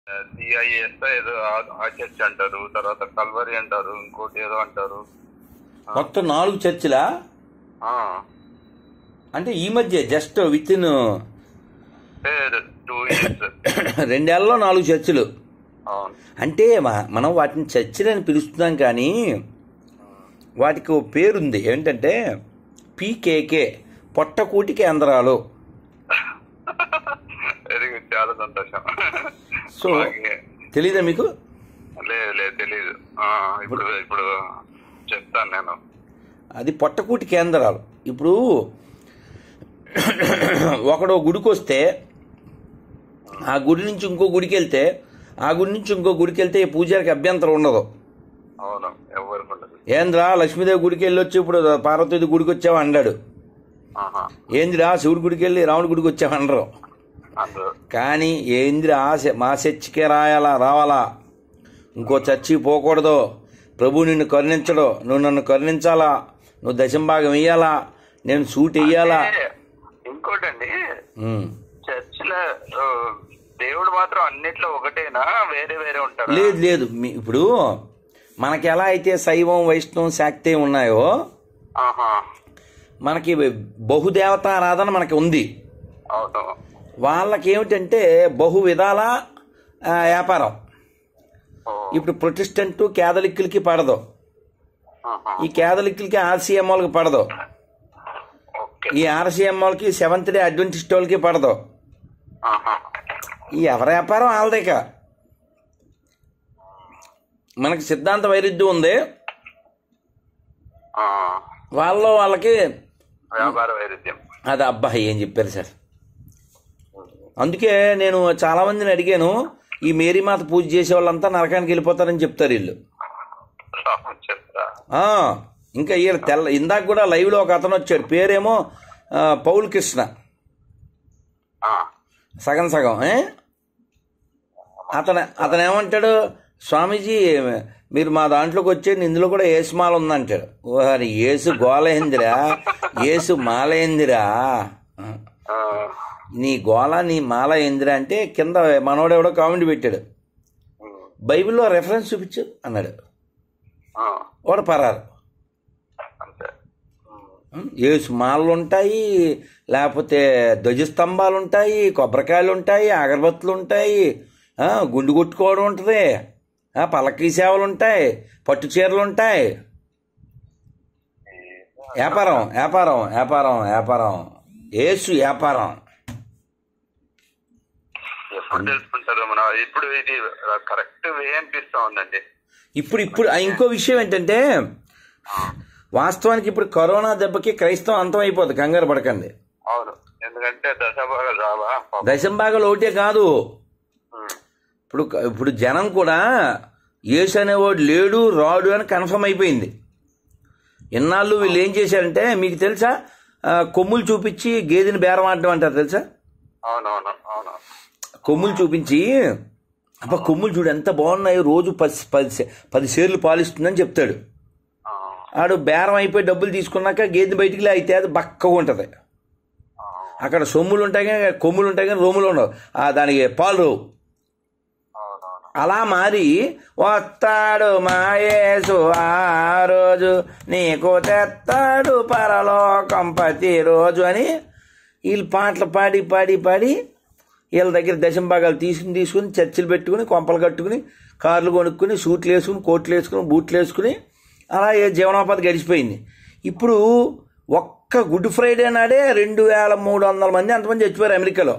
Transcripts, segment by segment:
CIS ఏదో ఆ- ఆ చర్చ్ అంటారు తర్వాత కల్వరి అంటారు ఇంకోటి ఏదో అంటారు మొత్తం నాలుగు చర్చిలా ఆ, అంటే ఈ మధ్య జస్ట్ విత్ ఇన్ అంటే టూ ఇయర్స్ రెండేళ్లలో నాలుగు చర్చిలు అవును అంటే మ- మనం వాటిని చర్చిలని పిలుస్తున్నాం కానీ వాటికి ఓ పేరుంది ఏంటంటే పీకేకే పొట్టకూటి కేంద్రాలు వెరీ గుడ్ చాలా సంతోషం సో మాకే- తెలీదా మీకు లేదు లేదు తెలీదు ఆ, ఇప్పుడు ఇప్పుడు చెప్తాను నేను అది పొట్టకూటి కేంద్రాలు ఇప్పుడు ఒకడు గుడికి వస్తే ఆ గుడి నుంచి ఇంకో గుడికి వెళ్తే ఆ గుడి నుంచి ఇంకో గుడికి వెళ్తే ఈ పూజారికి అభ్యంతరం ఉండదు అవును ఎవరికి ఉండదు ఏంద్రా లక్ష్మీదేవి గుడికి వెళ్ళి వచ్చి ఇప్పుడు పార్వతీదేవి గుడికి వచ్చావా అన్నాడు ఆహా ఏందిరా శివుడి గుడికి వెళ్ళి రాముడి గుడికి వచ్చావా అనరు అందరూ కానీ ఏందిరా ఆశ మా చర్చికే రాయాలా రావాలా ఇంకో చర్చికి పోకూడదు ప్రభు నిన్ను కరుణించడు నువ్వు నన్ను కరుణించాలా నువ్వు దశంభాగం ఇయ్యాలా నేను సూట్ వెయ్యాలా అంటే ఇంకోటండి ఉమ్. చర్చిలో ఆ, దేవుడు మాత్రం అన్నిట్లో ఒకటేనా వేరే వేరే ఉంటారా లేదు లేదు మీ- ఇప్పుడు మనకి ఎలా అయితే శైవం వైష్ణవం శాక్తే ఉన్నాయో ఆహా మనకి బహుదేవతారాధన మనకి ఉంది అవును వాళ్ళకి ఏమిటంటే బహు విధాల ఆ, వ్యాపారం ఓ, ఇప్పుడు ప్రొటెస్టెంట్ కేథలిక్కులకి పడదు ఆహా. ఈ కేథలిక్కులకి ఆర్సీఎంఓలకి పడదు ఓకే ఈ ఆర్సీఎంఓలకి సెవెంత్ డే అడ్వెంటిస్ట్ వాళ్ళకి పడదు ఆహా. ఈ ఎవరి వ్యాపారం వాళ్ళదేక మనకి సిద్ధాంత వైరుధ్యం ఉంది ఆ, వాళ్ళలో వాళ్ళకి వ్యాపార వైరుధ్యం అది అబ్బా ఏం చెప్పారు సార్ అందుకే నేను చాలా మందిని అడిగాను ఈ మేరీమాత పూజ చేసే వాళ్ళంతా నరకానికి వెళ్ళిపోతారని చెప్తారు వీళ్ళు చెప్తా ఆ, ఇంకా ఈయన తెల్ల ఇందాక కూడా లైవ్లో ఒక అతను వచ్చాడు పేరేమో ఆ, పౌల్ కృష్ణ ఆ, సగం సగం ఏ? అతను అతను ఏమంటాడు స్వామీజీ మీరు మా దాంట్లోకి వచ్చేది ఇందులో కూడా ఏసుమాల ఉందంటాడు ఓహరి ఏసు గోలైందిరా ఏసు మాలైందిరా ఆ, నీ గోళ నీ మాల ఏందిరా అంటే కింద మనోడెవడో కామెంట్ పెట్టాడు ఉమ్, బైబిల్లో రెఫరెన్స్ చూపించు అన్నాడు ఆ, వాడు పరారు అంతే ఉమ్, ఏసు మాలలు ఉంటాయి లేకపోతే ధ్వజస్తంభాలు ఉంటాయి కొబ్బరికాయలు ఉంటాయి అగరబత్తులు ఉంటాయి ఆ, గుండు కొట్టుకోవడం ఉంటుంది ఆ, పల్లకీ సేవలు ఉంటాయి పట్టు చీరలు ఉంటాయి వ్యాపారం వ్యాపారం వ్యాపారం వ్యాపారం ఏసు వ్యాపారం ఎప్పుడు తెలుసుకుంటారు మన ఇప్పుడు ఇది కరెక్ట్ వే అనిపిస్తా ఉందండి ఇప్పుడు ఇప్పుడు ఆ, ఇంకో విషయం ఏంటంటే వాస్తవానికి ఇప్పుడు కరోనా దెబ్బకి క్రైస్తవం అంతం అయిపోతుంది కంగారు పడకండి అవును ఎందుకంటే దశభాగ రావా పాపం. దశంభాగాలు ఒకటే కాదు ఉమ్, ఇప్పుడు ఇప్పుడు జనం కూడా యేసు అనేవాడు లేడు రాడు అని కన్ఫర్మ్ అయిపోయింది ఇన్నాళ్ళు వీళ్ళు ఏం చేశారంటే మీకు తెలుసా ఆ, కొమ్ములు చూపించి గేదెని బేరం ఆడడం అంటారు తెలుసా అవునవును అవును కొమ్ములు చూపించి అబ్బా కొమ్ములు చూడు ఎంత బాగున్నాయి రోజు పది పది సే- పది సేర్లు పాలిస్తుందని చెప్తాడు ఆ, ఆడు బేరం అయిపోయి డబ్బులు తీసుకున్నాక గేదె బయటికి అయితే అది బక్కగా ఉంటుంది ఆ, అక్కడ సొమ్ములు ఉంటాయి కానీ కొమ్ములు ఉంటాయి కానీ రొమ్ములు ఉండవు ఆ, దానికి పాలు రావు అవునవును అలా మారి వస్తాడు మాయేసు ఆ రోజు నీకు తెస్తాడు పరలోకం ప్రతి రోజు అని వీళ్ళు పాటలు పాడి పాడి పాడి వీళ్ళ దగ్గర దశంభాగాలు తీసుకుని తీసుకుని చర్చిలు పెట్టుకుని కొంపలు కట్టుకుని కార్లు కొనుక్కుని సూట్లు వేసుకుని కోట్లు వేసుకుని బూట్లు వేసుకుని అలా ఏ జీవనోపాధి గడిచిపోయింది ఇప్పుడు ఒక్క గుడ్ ఫ్రైడే నాడే రెండు వేల మూడు వందల మంది అంతమంది చచ్చిపోయారు అమెరికాలో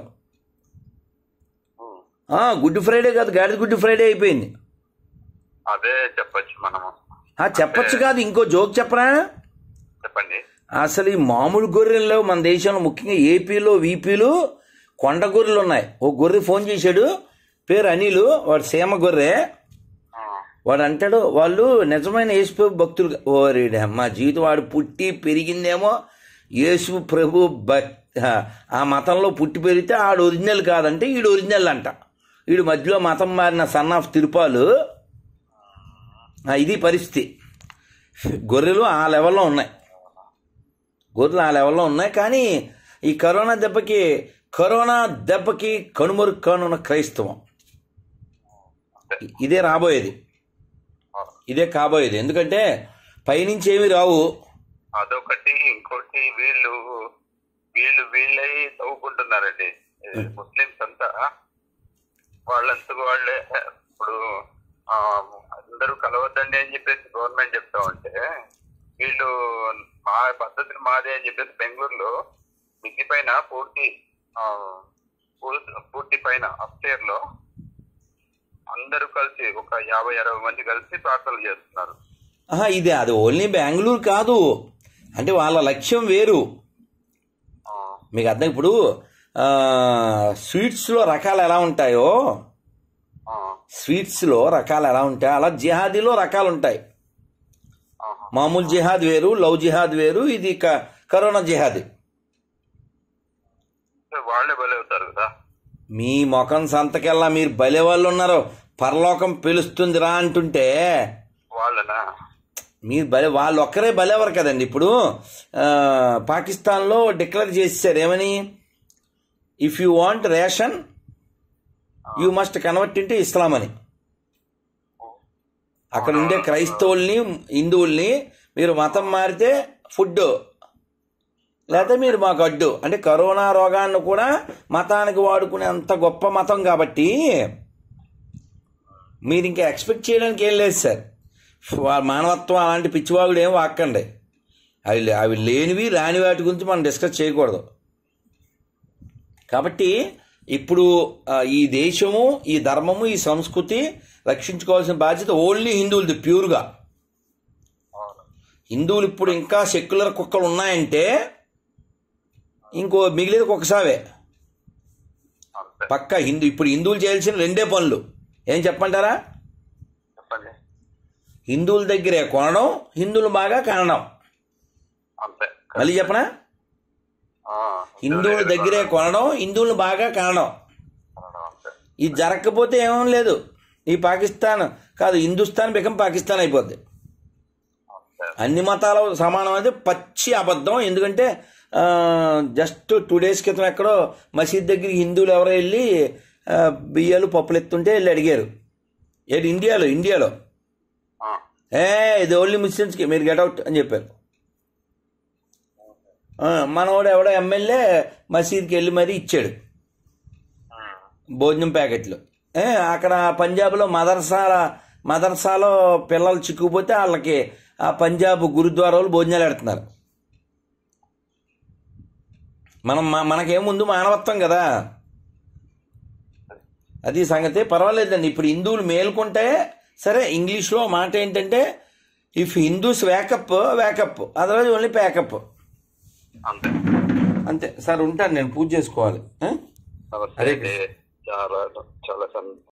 ఉమ్, ఆ, గుడ్ ఫ్రైడే కాదు గాడిద గుడ్ ఫ్రైడే అయిపోయింది అదే చెప్పొచ్చు మనము ఆ చెప్పొచ్చు కాదు ఇంకో జోక్ చెప్పరా చెప్పండి అసలు ఈ మామూలు గొర్రెలు లేవు మన దేశంలో ముఖ్యంగా ఏపీలో వీపీలో కొండ గొర్రెలు ఉన్నాయి ఓ గొర్రె ఫోన్ చేశాడు పేరు అనిలు వాడు సీమ గొర్రె ఆ, వాడు అంటాడు వాళ్ళు నిజమైన యేసు భక్తులు ఓరి మా జీవితం వాడు పుట్టి పెరిగిందేమో యేసు ప్రభు భక్ ఆ మతంలో పుట్టి పెరిగితే ఆడు ఒరిజినల్ కాదంటే ఈడు ఒరిజినల్ అంట వీడు మధ్యలో మతం మారిన సన్ ఆఫ్ తిరుపాలు ఆ, ఇది పరిస్థితి గొర్రెలు ఆ లెవెల్లో ఉన్నాయి గొర్రెలు ఆ లెవెల్లో ఉన్నాయి కానీ ఈ కరోనా దెబ్బకి కరోనా దెబ్బకి కనుమరుగు కానున్న క్రైస్తవం ఇదే రాబోయేది ఆ, ఇదే కాబోయేది ఎందుకంటే పైనుంచి ఏమి రావు అదొకటి ఇంకోటి వీళ్ళు వీళ్ళు వీళ్ళై చదువుకుంటున్నారండి ఈ ముస్లిమ్స్ అంతా వాళ్ళంతకు వాళ్ళే ఇప్పుడు ఆ, అందరూ కలవద్దండి అని చెప్పేసి గవర్నమెంట్ చెప్తా ఉంటే వీళ్ళు మా పద్ధతిని మాదే అని చెప్పేసి బెంగళూరులో మిద్ది పైన పూర్తి ఆ, పూర్తి- పూర్తి పైన అప్స్టేర్ లో అందరూ కలిసి ఒక యాభై అరవై మంది కలిసి ప్రార్థనలు చేస్తున్నారు ఆహా ఇది అది ఓన్లీ బెంగళూరు కాదు అంటే వాళ్ళ లక్ష్యం వేరు ఆ, మీకు అర్థం ఇప్పుడు ఆ, స్వీట్స్లో రకాలు ఎలా ఉంటాయో ఆ, స్వీట్స్లో రకాలు ఎలా ఉంటాయో అలా జిహాదీలో రకాలు ఉంటాయి ఆహా. మామూలు జిహాద్ వేరు లవ్ జిహాద్ వేరు ఇది క- కరోనా జిహాద్ వాళ్ళే బలి అవుతారు కదా మీ ముఖం సంతకెల్లా మీరు బలే వాళ్ళు ఉన్నారు పరలోకం పిలుస్తుంది రా అంటుంటే వాళ్ళనా మీరు బలే వాళ్ళు ఒక్కరే బలేవరు కదండి ఇప్పుడు ఆ, పాకిస్తాన్లో డిక్లేర్ చేసేసారు ఏమని if you want ration you must convert into Islam అని అక్కడ ఉండే క్రైస్తవుల్ని హిందువుల్ని మీరు మతం మారితే ఫుడ్ లేకపోతే మీరు మాకు అడ్డు అంటే కరోనా రోగాన్ని కూడా మతానికి వాడుకునే అంత గొప్ప మతం కాబట్టి మీరు ఇంకా ఎక్స్పెక్ట్ చేయడానికి ఏం లేదు సార్ వా- మానవత్వం అలాంటి పిచ్చివాగుడు ఏం వాక్కండి అవి అవి లేనివి రాని వాటి గురించి మనం డిస్కస్ చేయకూడదు కాబట్టి ఇప్పుడు ఆ, ఈ దేశము ఈ ధర్మము ఈ సంస్కృతి రక్షించుకోవాల్సిన బాధ్యత ఓన్లీ హిందువులది ప్యూర్గా అవును హిందువులు ఇప్పుడు ఇంకా సెక్యులర్ కుక్కలు ఉన్నాయంటే ఇంకో మిగిలేదు కుక్కసావే అంతే పక్క హిందూ ఇప్పుడు హిందువులు చేయాల్సిన రెండే పనులు ఏం చెప్పంటారా చెప్పండి హిందువుల దగ్గరే కొనడం హిందువులు బాగా కనడం అంతే మళ్ళీ చెప్పనా ఆ, హిందువుల దగ్గరే కొనడం హిందువులు బాగా కనడం అంతే ఇది జరగకపోతే ఏమీ లేదు ఈ పాకిస్తాన్ కాదు హిందుస్థాన్ బికం పాకిస్తాన్ అయిపోద్ది అంతే అన్ని మతాలు సమానం అయితే పచ్చి అబద్ధం ఎందుకంటే ఆ, జస్ట్ టూ డేస్ క్రితం ఎక్కడో మసీద్ దగ్గరికి హిందువులు ఎవరో వెళ్ళి ఆ, బియ్యాలు పప్పులు ఎత్తుంటే వెళ్ళి అడిగారు ఏది ఇండియాలో ఇండియాలో ఆ, ఏ ఇది ఓన్లీ ముస్లిమ్స్కి మీరు గెట్అవుట్ అని చెప్పారు ఆ, మనోడు ఎవడో ఎమ్మెల్యే మసీద్కి వెళ్ళి మరీ ఇచ్చాడు ఉమ్, భోజనం ప్యాకెట్లు ఏ, అక్కడ పంజాబ్లో మదర్సాల మదర్సాలో పిల్లలు చిక్కుకుపోతే వాళ్ళకి ఆ పంజాబ్ గురుద్వారాలు భోజనాలు పెడుతున్నారు మనం మ- మనకేముందు మానవత్వం కదా అది సంగతి పర్వాలేదండి ఇప్పుడు హిందువులు మేల్కొంటే సరే ఇంగ్లీష్లో మాట ఏంటంటే if Hindus wake up wake up otherwise only pack up అంతే అంతే సార్ ఉంటాను నేను పూజ చేసుకోవాలి ఆ? నమస్తే హరే అండి. చాలా చాలా సం-